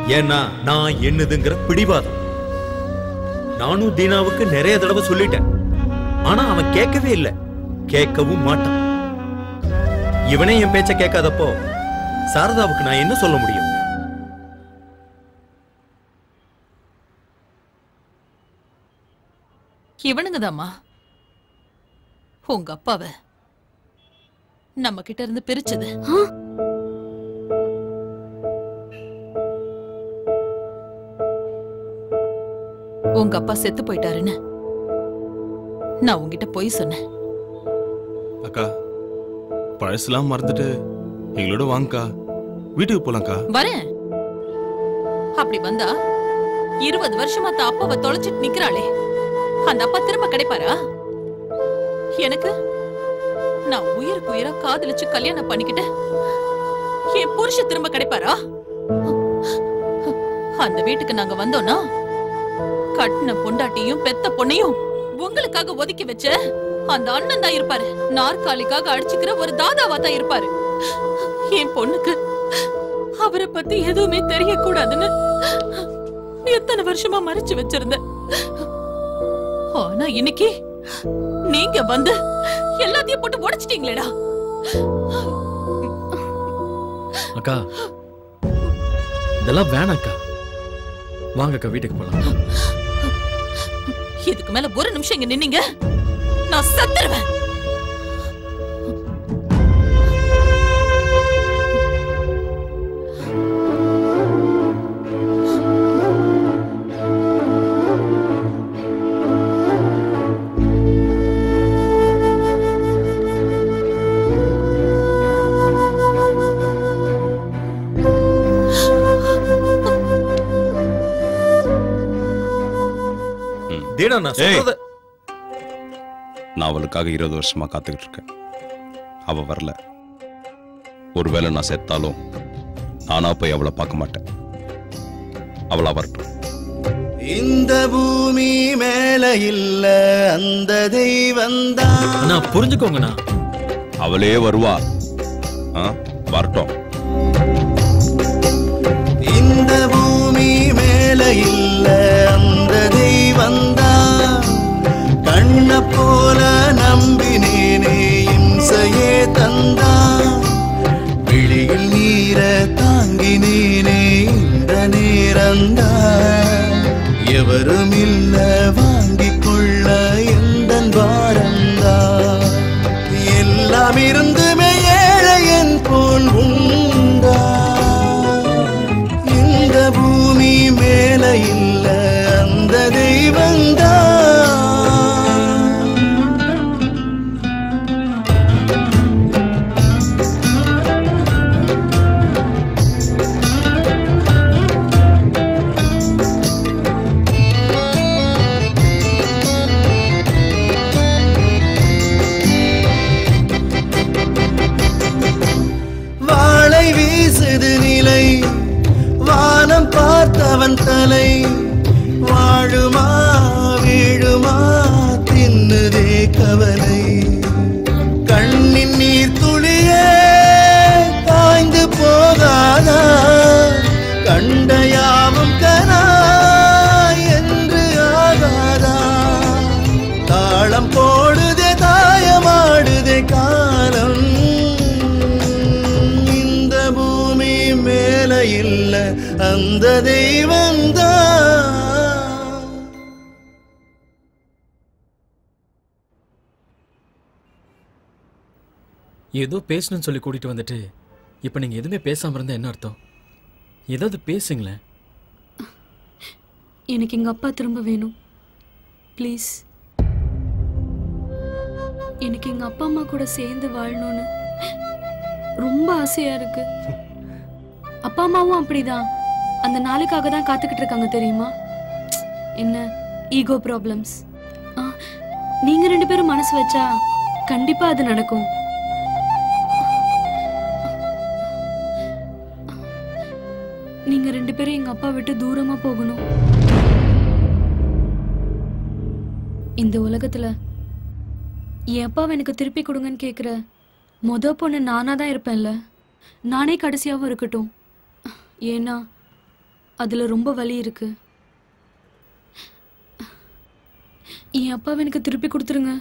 ஏன்னா நான் என்னதுங்கிற பிடிவாதம் நானும் தீனாவுக்கு நிறைய தடவை சொல்லிட்டேன் ஆனா அவன் கேட்கவே இல்லை கேட்கவும் மாட்டான் இவனே என் பேச்ச கேட்காதப்போ சாரதாவுக்கு நான் என்ன சொல்ல முடியும் இவனுங்கதாம்மா உங்க அப்பாவ நம்ம கிட்ட இருந்து பிரிச்சது உங்க அப்பா செத்து போயிட்டாருன்னு நான் உங்ககிட்ட பொய் சொன்னேன் அக்கா பழசுலாம் மறந்துட்டு எங்களோட வாங்கக்கா வீட்டுக்கு போலாம்க்கா வரேன் அப்படி வந்தா இருபது வருஷமா தான் அப்பாவை தொலைச்சிட்டு நிக்கிறாளே அந்த அப்பா திரும்ப கிடைப்பாரா எனக்கு நான் உயிருக்கு உயிரா காதலிச்சு கல்யாணம் பண்ணிக்கிட்டு என் புருஷ திரும்ப கிடைப்பாரா அந்த வீட்டுக்கு நாங்க வந்தோம்னா கட்டின பொண்டாட்டியும் பெத்த பொண்ணையும் உங்களுக்காக ஒதுக்கி வச்ச அந்த அண்ணன் தான் இருப்பாரு நாற்காலிக்காக அடிச்சுக்கிற ஒரு தாதாவா தான் இருப்பாரு என் பொண்ணுக்கு அவரை பத்தி எதுவுமே தெரியக்கூடாதுன்னு எத்தனை வருஷமா மறைச்சு வச்சிருந்தேன் ஆனா இன்னைக்கு நீங்க வந்து எல்லாத்தையும் போட்டு உடைச்சிட்டீங்களேடா அக்கா இதெல்லாம் வேணாக்கா வாங்கக்கா வீட்டுக்கு போலாம் இதுக்கு மேல ஒரு நிமிஷம் இங்க நின்னீங்க நான் செத்துருவேன் தீனா நான் ஏய். சொல்றத நான் அவளுக்காக இருபது வருஷமா காத்துக்கிட்டு இருக்கேன் அவ வரல ஒருவேளை நான் செத்தாலும் நானா போய் அவளை பார்க்க மாட்டேன் அவளா வரட்டும் இந்த பூமி மேல இல்ல அந்த தெய்வந்தான் அண்ணா புரிஞ்சுக்கோங்கண்ணா அவளே வருவா ஆ, வரட்டும் இந்த பூமி மேல இல்ல அந்த தெய்வந்தான் கண்ண போல நம்பினேனே இம்சையே தந்தான் விழியில் நீர தாங்கினேனே இந்த நேரந்தான் எவரும் இல்ல வாங்கிக் கொள்ள எந்த வாரந்தான் எல்லாம் இருந்துமே ஏழையன் போல் உண்டா இந்த பூமி மேல இல்ல அந்த தெய்வந்தான் வாளை வீசுது நிலை வானம் பார்த்தவன் தலை வாழுமா வீழுமா தின்னுதே கவலை கண்ணின் நீர் துளியே காய்ந்து போகாதா கண்ட யாவும் கனா என்று ஆகாதா தாளம் போடுதே தாயமாடுதே காலம் இந்த பூமி மேல இல்ல அந்த தெய்வந்தான் ஏதோ பேசணும்னு சொல்லி கூட்டிட்டு வந்துட்டு இப்போ நீங்க எதுவுமே பேசாம இருந்தா என்ன அர்த்தம் ஏதாவது பேசுங்களேன் எனக்கு எங்க அப்பா திரும்ப வேணும் ப்ளீஸ் எனக்கு எங்க அப்பா அம்மா கூட சேர்ந்து வாழணும்னு ரொம்ப ஆசையா இருக்கு அப்பா அம்மாவும் அப்படிதான் அந்த நாளுக்காக தான் காத்துக்கிட்டு இருக்காங்க தெரியுமா என்ன ஈகோ ப்ராப்ளம்ஸ் நீங்க ரெண்டு பேரும் மனசு வச்சா கண்டிப்பா அது நடக்கும் நீங்க ரெண்டு பேரும் எங்க அப்பா விட்டு தூரமா போகணும் இந்த உலகத்துல என் அப்பாவை எனக்கு திருப்பி கொடுங்கன்னு கேக்குற மொத பொண்ணு நானா தான் இருப்பேன்ல நானே கடைசியாவும் இருக்கட்டும் ஏன்னா அதுல ரொம்ப வலி இருக்கு என் அப்பாவை எனக்கு திருப்பி கொடுத்துருங்க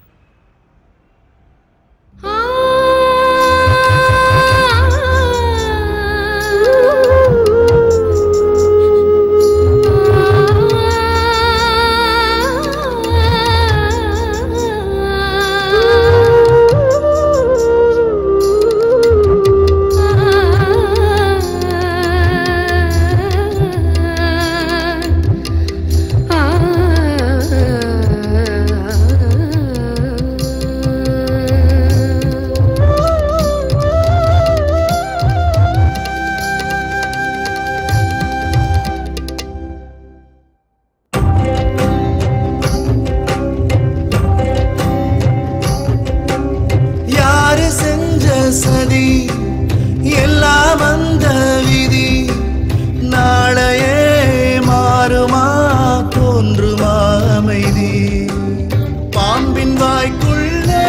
யாரு செஞ்ச சதி எல்லாம் அந்த விதி நாளையே மாறுமா தோன்றுமா அமைதி பாம்பின் வாய்க்குள்ளே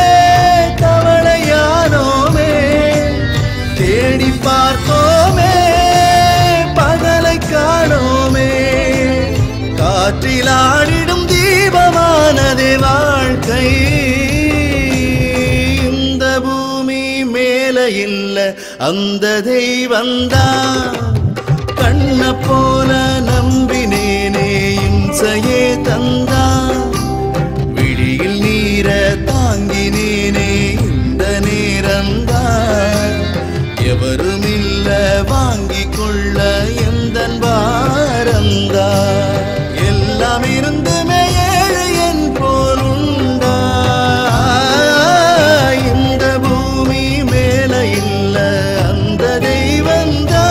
தவளையானோமே தேடி பார்த்தோமே பகலை காணோமே காற்றில் ஆடிடும் தீபமானதே வாழ்க்கை இந்த பூமி மேல இல்ல அந்த தெய்வந்தான் கண்ண போல நம்பினேனே இம்சையே தந்தான் விழியில் நீர தாங்கினேனே இந்த நேரம்தான் எவரும் இல்ல வாங்கிக் கொள்ள எந்த வாரந்தா எல்லாம் இருந்துமே ஏழை என் போலுண்டா இந்த பூமி மேல இல்ல அந்த தெய்வந்தா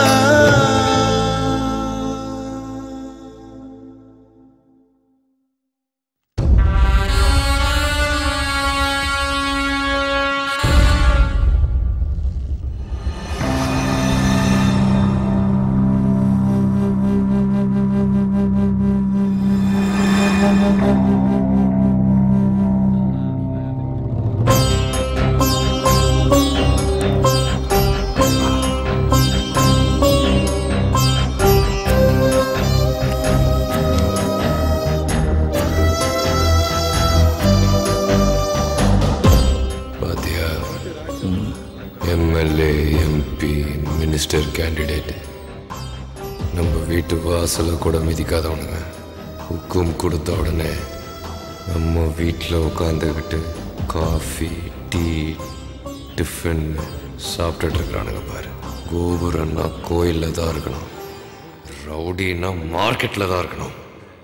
பாத்தியா எம்எல்ஏ எம்பி மினிஸ்டர் கேண்டிடேட் நம்ம வீட்டு வாசலை கூட மிதிக்காதவனுங்க ஹுக்கும் கொடுத்த உடனே நம்ம வீட்டில் உட்காந்துக்கிட்டு காஃபி டீ டிஃபன் சாப்பிட்டுட்டு இருக்கிறானுங்க பாரு கோபுரம்னா கோயிலில் தான் இருக்கணும் ரவுடின்னா மார்க்கெட்டில் தான் இருக்கணும்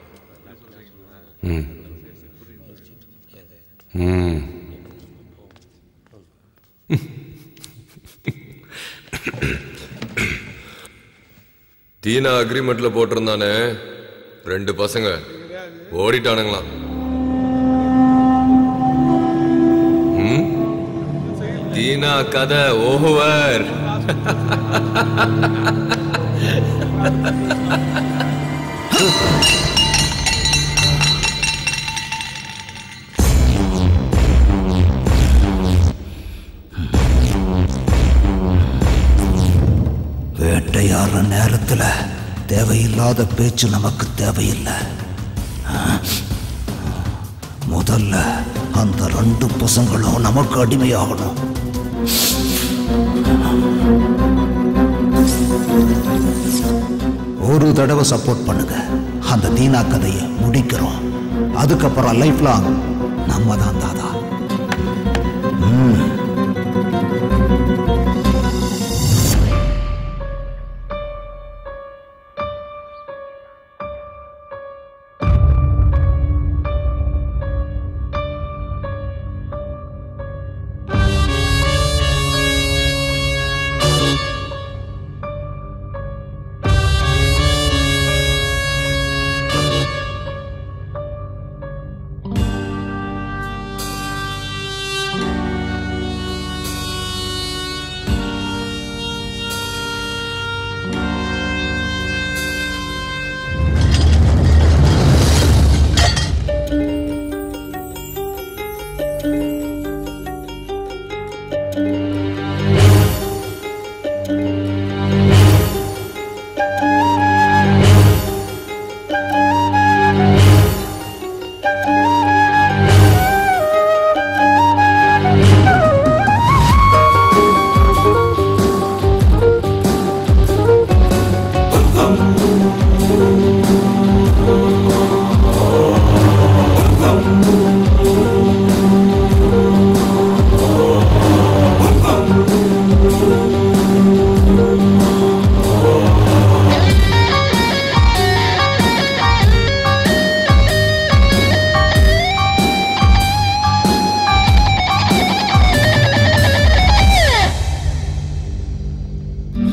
ம் ம் தீனா அக்ரிமெண்ட்ல போட்டிருந்தானே ரெண்டு பசங்க ஓடிட்டானுங்களாம் ம்? தீனா கதை ஓவர் வேட்டையாடுற நேரத்துல தேவையில்லாத பேச்சு நமக்கு தேவையில்லை முதல்ல அந்த ரெண்டு பசங்களும் நமக்கு அடிமையாகணும் ஒரு தடவை சப்போர்ட் பண்ணுங்க அந்த தீனா கதையை முடிக்கிறோம் அதுக்கப்புறம் லைஃப் லாங் நம்ம தான் தாதா ம்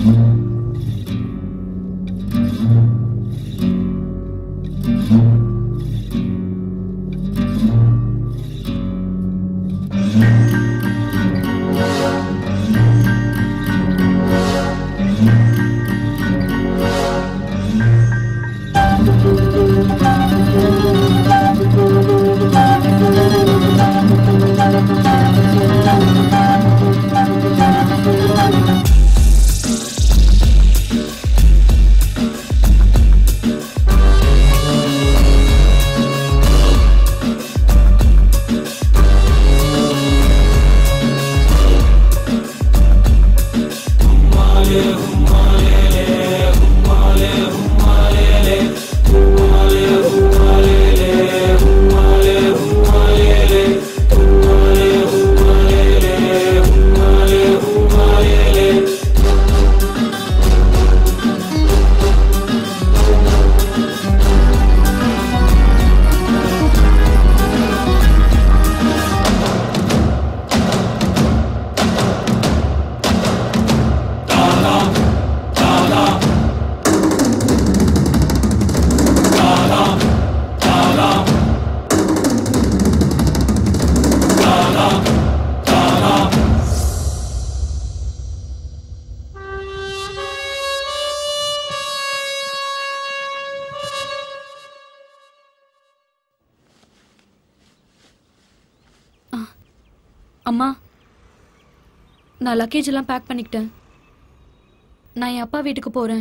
அம்மா நான் லக்கேஜ் எல்லாம் பேக் பண்ணிக்கிட்டேன் நான் என் அப்பா வீட்டுக்கு போறேன்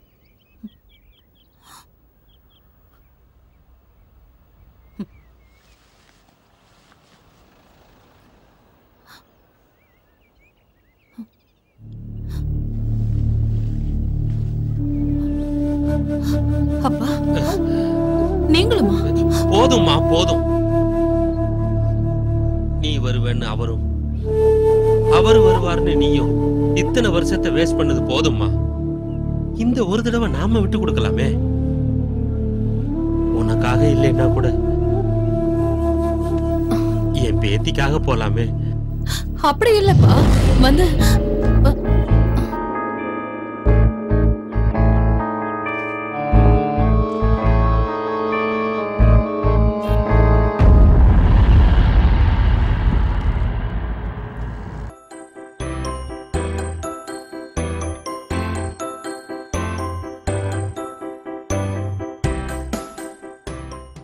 அப்பா நீங்களுமா போதும்மா போதும் நீ வருவேன்னு அவரும் அவர் வருவார்னு நீயும் இத்தனை வருஷத்தை வேஸ்ட் பண்ணது போதும்மா இந்த ஒரு தடவை நாம விட்டு கொடுக்கலாமே உனக்காக இல்லைன்னா கூட என் பேத்திக்காக போலாமே அப்படி இல்லப்பா வந்து